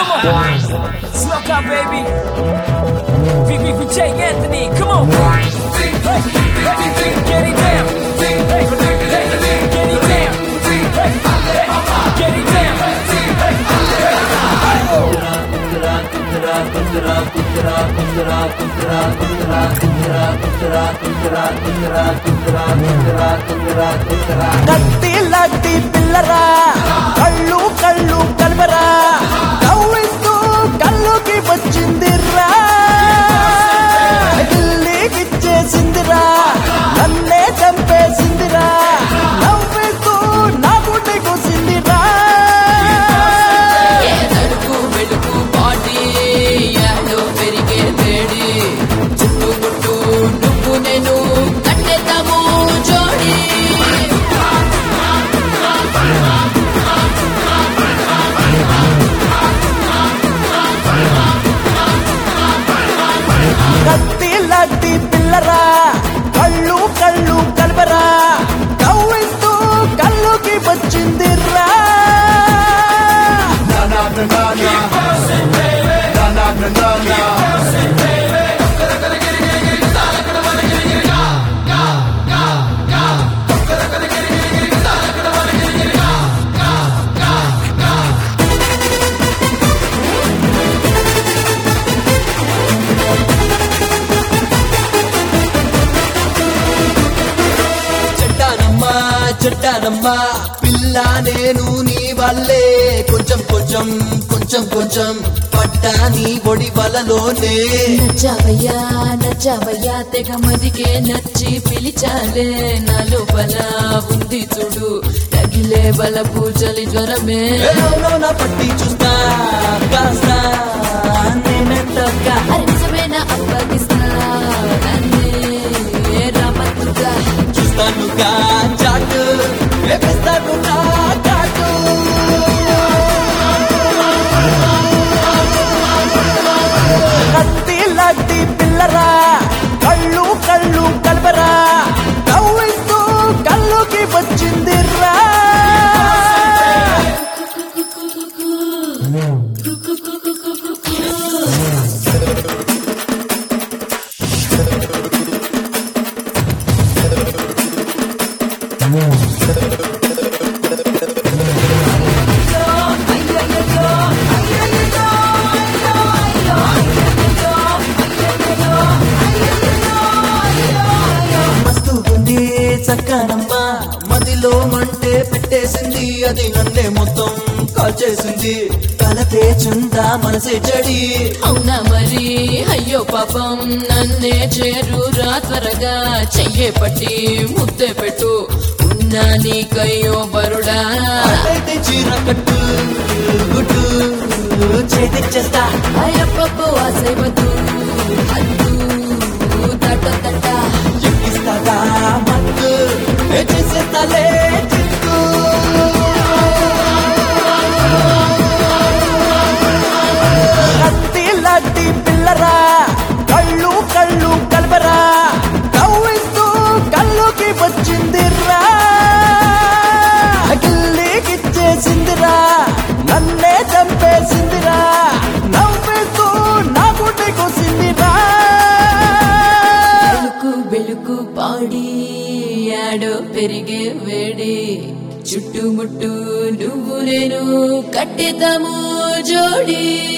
Come on. Smoke out, baby. V V V J Anthony. Come on. Hey, hey, get it down. Hey, hey, get it down. Hey, hey, get it down. కత్తి లాంటి పిల్లరా కళ్ళు కళ్ళు కలవరా నవ్విస్తూ కళ్ళుకి వచ్చిందిరా ఢిల్లీకిచ్చేసిందిరా నన్నే చంపేసిందిరా నవ్విస్తూ నా గుండె కూసిందిరా ఎదడుకు వెలుగు బాడీ యాడో పెరిగే వేడి చుట్టుముట్టు నువ్వు నేను కట్టేద్దాము జోడి కత్తి లాంటి పిల్లరా కళ్ళు కళ్ళు కలవరా నవ్విస్తూ కళ్ళుకి వచ్చిందిరా చెట్టానమ్మా చెట్టానమ్మా పిల్ల నేను నీ వల్లే కొంచెం కొంచెం కొంచెం కొంచెం పడ్డా నీ ఒడి వలలోనే నచ్చావయ్యా నచ్చావయ్యా తెగ మదికే నచ్చి పిలిచాలే నా లోపల ఉంది చూడు తగిలే బల పూజలి జ్వరమే నా పట్టి చూస్తా కాస్త నేనెంతగా అరే నిజమైన అప్పగిస్తా నన్నే రామత్తుగా చూస్తానుగా చాటు వేపిస్తాను నా చాటు కత్తి లాంటి పిల్లరా కళ్ళు కళ్ళు కలవరా నవ్విస్తూ కళ్ళుకి వచ్చిందిరా మస్తు ఉంది చక్కనమ్మ మదిలో మంటే పెట్టేసింది అది నన్నే మొత్తం కాల్చేసింది కలపే చుందా మనసే చెడి అవునా మరి అయ్యో పాపం నన్నే చేరురా త్వరగా చెయ్యే పట్టి ముద్దే పెట్టు ఉన్నా నీకయ్యో బరుడా అయితే చీర కట్టు గుట్టు చేతిచ్చేస్తా అయ్యప్పకు ఆశైవద్దు అద్దు తట తట ఎక్కిస్తాగా మత్తు ఏ చేసేస్తాలే చిక్కు కత్తి లాంటి పిల్లరా కళ్ళు కళ్ళు కలవరా నవ్విస్తూ కళ్ళుకి వచ్చిందిరా గిల్లీకిచ్చేసిందిరా నన్నే చంపేసిందిరా నవ్విస్తూ నా గుండె కూసిందిరా బెలుకు బెలుకు పాడి ఆడో పెరిగే వేడి చుట్టుముట్టు నువ్వు నేను కట్టేద్దాము జోడి